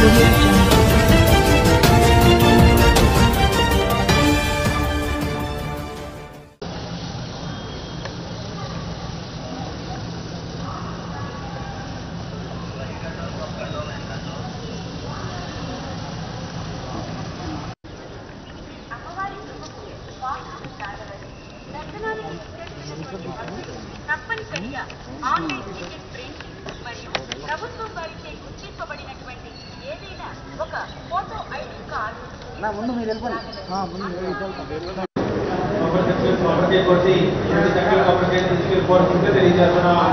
audio jungle. తప్పనిసరిగా online ticket print మరియు ప్రభుత్వం వారిచే గుర్తింపబడినటువంటి ఏదైనా ఒక ఫోటో ఐడి కార్డు కాపరేటివ్ కొట్టి రెండు చక్కల కాపరేటివ్ తీసుకెళ్ళి కోరుకుంటే తెలియజేస్తున్నాం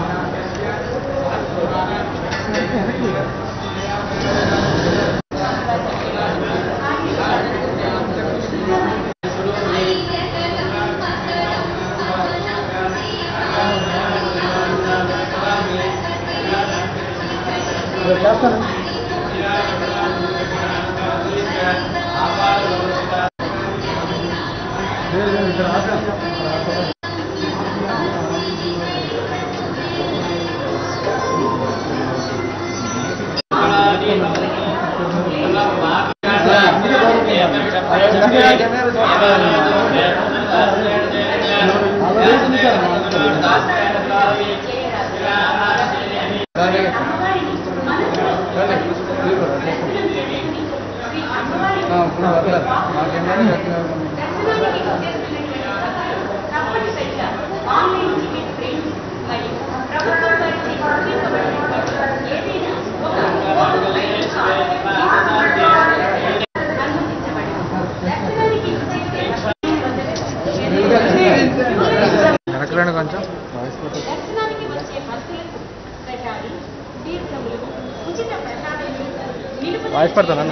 తప్పనిసరిగా ఆన్లైన్ టికెట్ ప్రింట్ మరియు ప్రభుత్వం వారిచే గుర్తింపబడినటువంటి ఏదైనా ఒక ఫోటో ఐడి కార్డు అనుమతించబడింది దర్శనానికి విచ్చేసే వెనకలేండి కొంచెం దర్శనానికి వచ్చే భక్తులకు ప్రసాది తీర్థములు ఉచిత ప్రసాదములు నిలుపుదల వాయిస్ పడతానన్న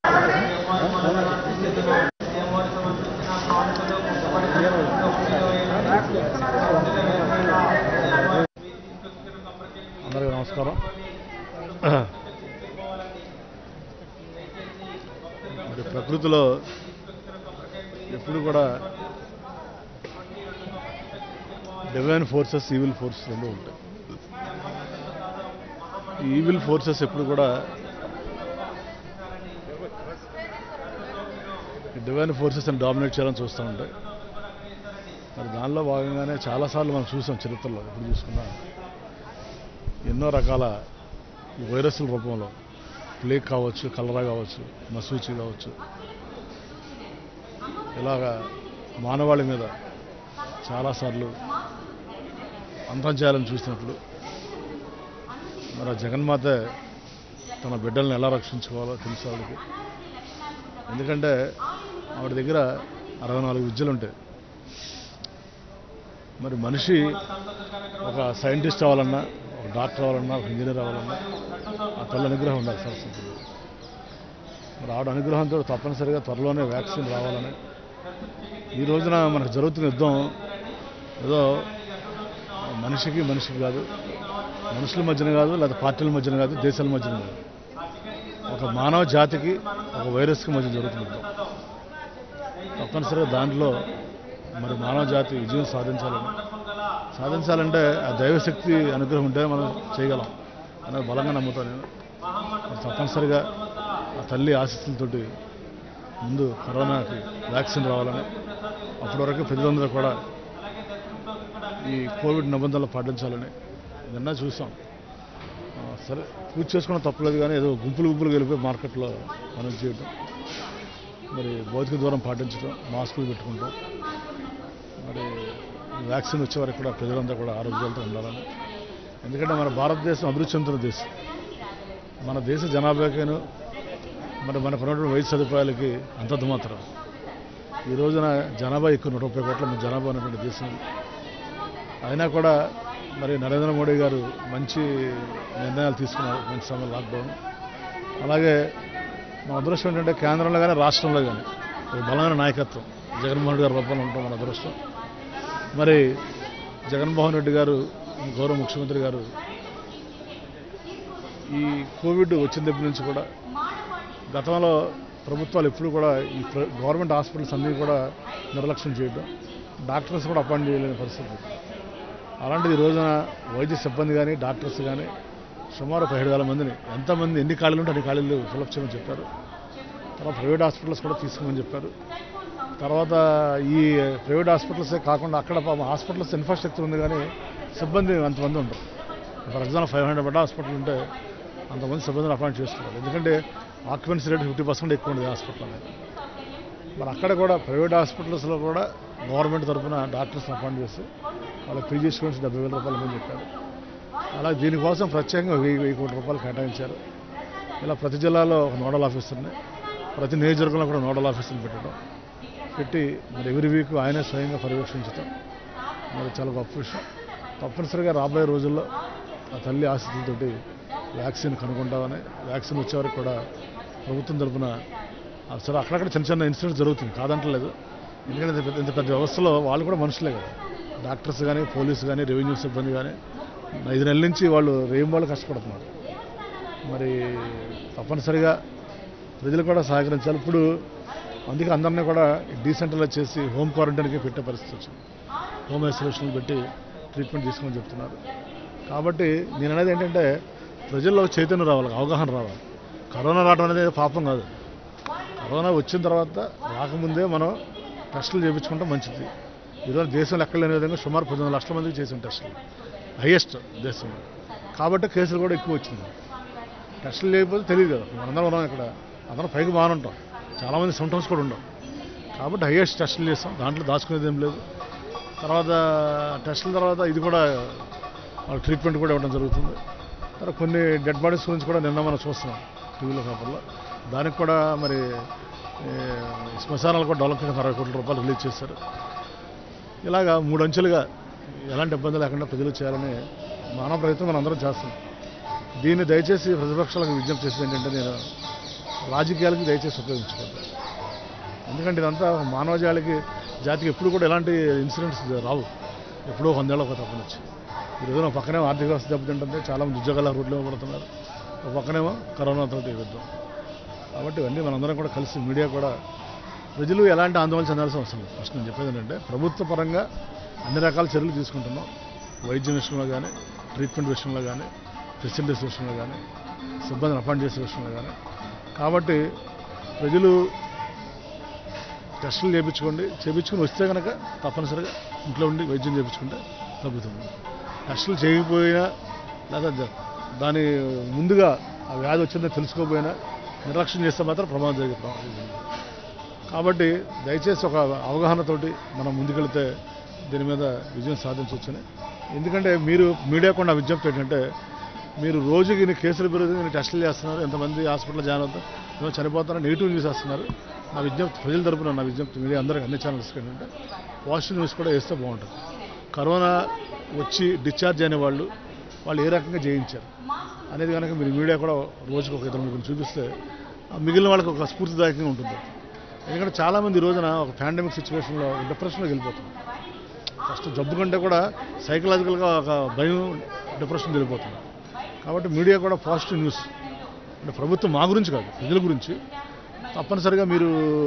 అందరికీ నమస్కారం మరి ప్రకృతిలో ఎప్పుడు కూడా డివైన్ ఫోర్సెస్ ఈవిల్ ఫోర్సెస్ రెండు ఉంటాయి ఈ ఈవిల్ ఫోర్సెస్ ఎప్పుడు కూడా డివైన్ ఫోర్సెస్ అని డామినేట్ చేయాలని చూస్తూ ఉంటాయి మరి దానిలో భాగంగానే చాలాసార్లు మనం చూసాం చరిత్రలో ఎప్పుడు చూసుకున్నా ఎన్నో రకాల ఈ వైరస్ల రూపంలో ప్లేగ్ కావచ్చు కలరా కావచ్చు మసూచి కావచ్చు ఇలాగా మానవాళి మీద చాలాసార్లు అంతం చేయాలని చూసినప్పుడు మరి ఆ జగన్మాత తన బిడ్డల్ని ఎలా రక్షించుకోవాలో తెలుసు ఆవిడకి ఎందుకంటే ఆవిడ దగ్గర అరవై నాలుగు విద్యలు ఉంటాయి మరి మనిషి ఒక సైంటిస్ట్ అవ్వాలన్నా ఒక డాక్టర్ అవ్వాలన్నా ఒక ఇంజనీర్ అవ్వాలన్నా ఆ తల్లి అనుగ్రహం ఉండాలి సరస్వతి మరి ఆవిడ అనుగ్రహంతో తప్పనిసరిగా త్వరలోనే వ్యాక్సిన్ రావాలని ఈ రోజున మనకు జరుగుతున్న యుద్ధం ఏదో మనిషికి మనిషికి కాదు మనుషుల మధ్యన కాదు లేదా పార్టీల మధ్యన కాదు దేశాల మధ్యన కాదు ఒక మానవ జాతికి ఒక వైరస్కి మధ్య జరుగుతున్న యుద్ధం తప్పనిసరిగా దాంట్లో మరి మానవ జాతి విజయం సాధించాలని సాధించాలంటే ఆ దైవశక్తి అనుగ్రహం ఉంటే మనం చేయగలం అనేది బలంగా నమ్ముతాను నేను మరి తప్పనిసరిగా ఆ తల్లి ఆశీస్సులతోటి ముందు కరోనాకి వ్యాక్సిన్ రావాలని అప్పటి వరకు ప్రజలందరూ కూడా ఈ కోవిడ్ నిబంధనలు పాటించాలని నిన్న చూసాం ఆ, సరే పూజ చేసుకోవడం తప్పలేదు కానీ ఏదో గుంపులు గుంపులు వెళ్ళిపోయి మార్కెట్లో మనం చేయడం మరి భౌతిక దూరం పాటించడం మాస్కులు పెట్టుకుంటాం మరి వ్యాక్సిన్ వచ్చే వరకు కూడా ప్రజలంతా కూడా ఆరోగ్యాలతో ఉండాలని ఎందుకంటే మన భారతదేశం అభివృద్ధి చెందుతున్న దేశం మన దేశ జనాభాకేను మరి మనకు ఉన్నటువంటి వైద్య సదుపాయాలకి అంతంత మాత్రం ఈ రోజున జనాభా ఎక్కువ నూట ముప్పై కోట్ల మంది జనాభా ఉన్నటువంటి దేశం అయినా కూడా మరి నరేంద్ర మోడీ గారు మంచి నిర్ణయాలు తీసుకున్నారు మంచి సమయం లాక్డౌన్ అలాగే మన అదృష్టం ఏంటంటే కేంద్రంలో కానీ రాష్ట్రంలో కానీ ఒక బలమైన నాయకత్వం జగన్మోహన్ రెడ్డి గారి రూపంలో ఉంటాం మన అదృష్టం మరి జగన్మోహన్ రెడ్డి గారు గౌరవ ముఖ్యమంత్రి గారు ఈ కోవిడ్ వచ్చిన దగ్గర నుంచి కూడా గతంలో ప్రభుత్వాలు ఎప్పుడు కూడా ఈ ప్ర- గవర్నమెంట్ హాస్పిటల్స్ అన్నీ కూడా నిర్లక్ష్యం చేయడం డాక్టర్స్ కూడా అపాయింట్ చేయలేని పరిస్థితి అలాంటిది ఈ రోజున వైద్య సిబ్బంది కానీ డాక్టర్స్ కానీ సుమారు పదిహేడు వేల మందిని ఎంతమంది ఎన్ని ఖాళీలు ఉంటే అన్ని ఖాళీలు ఫిలప్ చేయమని చెప్పారు తర్వాత ప్రైవేట్ హాస్పిటల్స్ కూడా తీసుకోమని చెప్పారు తర్వాత ఈ ప్రైవేట్ హాస్పిటల్సే కాకుండా అక్కడ పాపం హాస్పిటల్స్ ఇన్ఫ్రాస్ట్రక్చర్ ఉంది కానీ సిబ్బంది అంతమంది ఉండరు for example five hundred bed hospital ఉంటే అంతమంది సిబ్బందిని అపాయింట్ చేస్తున్నారు ఎందుకంటే ఆక్యుపెన్సీ రేట్ ఫిఫ్టీ పర్సెంట్ ఎక్కువ ఉంది హాస్పిటల్ అనేది మరి అక్కడ కూడా ప్రైవేట్ హాస్పిటల్స్లో కూడా గవర్నమెంట్ తరఫున డాక్టర్స్ అపాయింట్ చేసి వాళ్ళకి పీజీ స్టూడెంట్స్ డెబ్బై వేల రూపాయలు ఇవ్వని చెప్పారు అలా దీనికోసం ప్రత్యేకంగా వెయ్యి వెయ్యి కోట్ల రూపాయలు కేటాయించారు ఇలా ప్రతి జిల్లాలో ఒక నోడల్ ఆఫీసర్ని ప్రతి నియోజకవర్గంలో కూడా నోడల్ ఆఫీసర్ని పెట్టడం పెట్టి మరి ఎవరి వీక్ ఆయనే స్వయంగా పర్యవేక్షించడం మరి చాలా గొప్ప విషయం తప్పనిసరిగా రాబోయే రోజుల్లో ఆ తల్లి ఆశతోటి వ్యాక్సిన్ కనుక్కుంటామని వ్యాక్సిన్ వచ్చే వరకు కూడా ప్రభుత్వం తరఫున సరే అక్కడక్కడ చిన్న చిన్న ఇన్సిడెంట్స్ జరుగుతుంది కాదంటలేదు ఎందుకంటే ఇంత పెద్ద- ఇంత పెద్ద వ్యవస్థలో వాళ్ళు కూడా మనుషులే కదా డాక్టర్స్ కానీ పోలీసు కానీ రెవెన్యూ సిబ్బంది కానీ ఐదు నెలల నుంచి వాళ్ళు రేయం వాళ్ళు కష్టపడుతున్నారు మరి తప్పనిసరిగా ప్రజలు కూడా సహకరించాలి ఇప్పుడు అందుకే అందరినీ కూడా డీసెంట్రలైజ్ చేసి హోమ్ క్వారంటైన్కి పెట్టే పరిస్థితి వచ్చింది హోమ్ ఐసోలేషన్లు పెట్టి ట్రీట్మెంట్ తీసుకోమని చెప్తున్నారు కాబట్టి నేను అనేది ఏంటంటే ప్రజల్లో చైతన్యం రావాలి అవగాహన రావాలి కరోనా రావడం అనేది పాపం కాదు కరోనా వచ్చిన తర్వాత రాకముందే మనం టెస్టులు చేయించుకుంటే మంచిది ఈరోజు దేశంలో ఎక్కడ లేని విధంగా సుమారు పద్దెనిమిది లక్షల మందికి చేసిన టెస్టులు హైయెస్ట్ దేశంలో కాబట్టి కేసులు కూడా ఎక్కువ వచ్చింది టెస్టులు చేయకపోతే తెలియదు కదా మనందరం ఉన్నాం ఇక్కడ అందరం పైకి బాగానే ఉంటాం చాలామంది సిమ్టమ్స్ కూడా ఉండవు కాబట్టి హైయెస్ట్ టెస్టులు చేస్తాం దాంట్లో దాచుకునేది ఏం లేదు తర్వాత టెస్టుల తర్వాత ఇది కూడా వాళ్ళ ట్రీట్మెంట్ కూడా ఇవ్వడం జరుగుతుంది తర్వాత కొన్ని డెడ్ బాడీస్ గురించి కూడా నిన్న మనం చూస్తున్నాం టీవీలో పేపర్లో దానికి కూడా మరి ఏ, శ్మశానాలు కూడా డెవలప్ చేయడానికి అరవై కోట్ల రూపాయలు రిలీజ్ చేశారు ఇలాగా మూడు అంచెలుగా ఎలాంటి ఇబ్బంది లేకుండా ప్రజలు చేయాలని మానవ ప్రయత్నం మనం అందరం చేస్తున్నాం దీన్ని దయచేసి ప్రతిపక్షాలకు విజ్ఞప్తి చేసేది ఏంటంటే నేను రాజకీయాలకి దయచేసి ఉపయోగించుకోవద్దు ఎందుకంటే ఇదంతా మానవ జాలికి జాతికి ఎప్పుడు కూడా ఎలాంటి ఇన్సిడెంట్స్ రావు ఎప్పుడో వందేళ్ళ ఒక తప్పని వచ్చి ఈ రోజున ఒక పక్కనే ఆర్థిక వ్యవస్థ దెబ్బతింటుంది చాలామంది ఉద్యోగాల రోడ్లు పడుతున్నారు ఒక పక్కనేమో కరోనాతో యుద్ధం కాబట్టి ఇవన్నీ మనందరం కూడా కలిసి మీడియా కూడా ప్రజలు ఎలాంటి ఆందోళన చెందాల్సిన అవసరం లేదు ఫస్ట్ నేను చెప్పేది ఏంటంటే ప్రభుత్వ పరంగా అన్ని రకాల చర్యలు తీసుకుంటున్నాం వైద్యం విషయంలో కానీ ట్రీట్మెంట్ విషయంలో కానీ ఫెసిలిటీస్ విషయంలో కానీ సిబ్బందిని అపాయింట్ చేసే విషయంలో కానీ కాబట్టి ప్రజలు టెస్టులు చేయించుకోండి చేయించుకుని వస్తే కనుక తప్పనిసరిగా ఇంట్లో ఉండి వైద్యం చేయించుకుంటే తగ్గుతుంది టెస్టులు చేయకపోయినా లేదా జ- దాని ముందుగా ఆ వ్యాధి వచ్చిందో తెలుసుకోకపోయినా నిర్లక్ష్యం చేస్తే మాత్రం ప్రమాదం జరిగే ప్రమాదం ఉంది. కాబట్టి దయచేసి ఒక అవగాహనతోటి మనం ముందుకెళ్తే దీని మీద విజయం సాధించవచ్చని ఎందుకంటే మీరు మీడియా కూడా నా విజ్ఞప్తి ఏంటంటే మీరు రోజుకి ఇన్ని కేసులు పెరుగుతుంది ఇన్ని టెస్టులు చేస్తున్నారు ఎంతమంది హాస్పిటల్ జాయిన్ అవుతారు ఏమో చనిపోతారని నెగిటివ్ న్యూస్ వస్తున్నారు నా విజ్ఞప్తి ప్రజల తరపున నా విజ్ఞప్తి మీడియా అందరికీ అన్ని ఛానల్స్కి ఏంటంటే పాజిటివ్ న్యూస్ కూడా వేస్తే బాగుంటుంది కరోనా వచ్చి డిశ్చార్జ్ అయిన వాళ్ళు వాళ్ళు ఏ రకంగా జయించారు అనేది కనుక మీరు మీడియా కూడా రోజుకు ఒక ఇద్దరు ముగ్గురు చూపిస్తే ఆ మిగిలిన వాళ్ళకి ఒక స్ఫూర్తిదాయకంగా ఉంటుంది ఎందుకంటే చాలామంది ఈ రోజున ఒక పాండమిక్ సిచ్యువేషన్లో డిప్రెషన్లోకి వెళ్ళిపోతున్నారు ఫస్ట్ జబ్బు కంటే కూడా సైకలాజికల్గా ఒక భయం డిప్రెషన్ వెళ్ళిపోతుంది కాబట్టి మీడియా కూడా పాజిటివ్ న్యూస్ అంటే ప్రభుత్వం మా గురించి కాదు ప్రజల గురించి తప్పనిసరిగా మీరు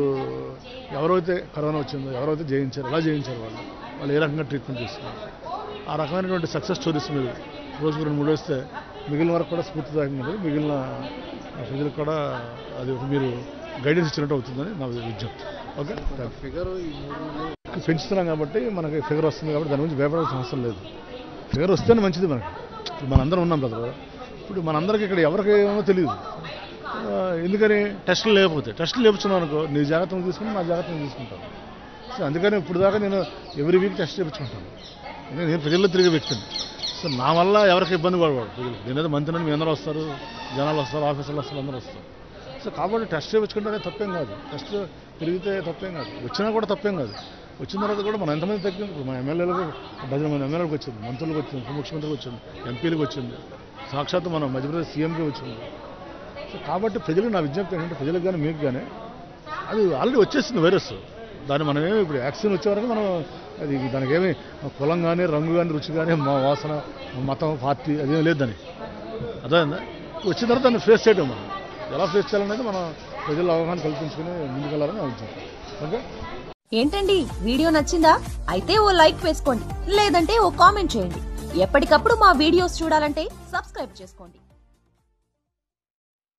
ఎవరైతే కరోనా వచ్చిందో ఎవరైతే జయించారో ఎలా జయించారు వాళ్ళు వాళ్ళు ఏ రకంగా ట్రీట్మెంట్ చేస్తున్నారు ఆ రకమైనటువంటి సక్సెస్ స్టోరీస్ మీరు రోజుకు రెండు మూడు వేస్తే మిగిలిన వరకు కూడా స్ఫూర్తిదాయకంగా ఉంటుంది మిగిలిన ప్రజలకు కూడా అది ఒక మీరు గైడెన్స్ ఇచ్చినట్టు అవుతుందని నా విజ్ఞప్తి ఓకే థ్యాంక్ ఫిగర్ ఈ మూడు నెలలు యూ పెంచుతున్నాం కాబట్టి మనకి ఫిగర్ వస్తుంది కాబట్టి దాని గురించి భయపడాల్సిన అవసరం లేదు ఫిగర్ వస్తేనే మంచిది మనకి ఇప్పుడు మనందరం ఉన్నాం కదా ఇప్పుడు మనందరికీ ఇక్కడ ఎవరికి ఏమో తెలియదు ఆ, ఎందుకని టెస్టులు లేకపోతే టెస్టులు లేపుతున్నాను అనుకో నీ జాగ్రత్త నువ్వు తీసుకుని నా జాగ్రత్త నేను తీసుకుంటాను సో అందుకని ఇప్పుడు దాకా నేను ఎవ్రీ వీక్ టెస్ట్ చేయించుకుంటాను ఎందుకంటే నేను ప్రజల్లో తిరిగే వ్యక్తిని సో నా వల్ల ఎవరికి ఇబ్బంది పడవాడు ప్రజలు నేనేదో మంత్రి మీ అందరూ వస్తారు జనాలు వస్తారు ఆఫీసర్లు వస్తారు అందరూ వస్తారు సో కాబట్టి టెస్ట్ చేయించుకుంటే తప్పేం కాదు టెస్ట్ పెరిగితే తప్పేం కాదు వచ్చినా కూడా తప్పేం కాదు వచ్చిన తర్వాత కూడా మనం ఎంతమంది తగ్గింది ఇప్పుడు మన ఎమ్మెల్యేలకు డజన్ మంది ఎమ్మెల్యేలకు వచ్చింది మంత్రులకు వచ్చింది ఉప ముఖ్యమంత్రికి వచ్చింది ఎంపీలకు వచ్చింది సాక్షాత్తు మన మధ్యప్రదేశ్ సీఎంకి వచ్చింది సో కాబట్టి ప్రజలు నా విజ్ఞప్తి ఏంటంటే ప్రజలకు కానీ మీకు కానీ అది ఆల్రెడీ వచ్చేసింది వైరస్ దాన్ని మనం ఏమి ఇప్పుడు వ్యాక్సిన్ వచ్చే వరకు మనం అది దానికి ఏమి కులం కానీ రంగు కానీ రుచి కానీ మా వాసన మతం పార్టీ అదేం లేదు దానికి అర్థమైందా వచ్చిన తర్వాత దాన్ని ఫేస్ చేయడం మనం ఎలా ఫేస్ చేయాలనేది మనం ప్రజల అవగాహన కల్పించుకుని ముందుకెళ్ళాలని నా ఉద్దేశం ఓకే ఏంటండి వీడియో నచ్చిందా అయితే ఓ లైక్ వేసుకోండి లేదంటే ఓ కామెంట్ చేయండి ఎప్పటికప్పుడు మా వీడియోస్ చూడాలంటే సబ్స్క్రైబ్ చేసుకోండి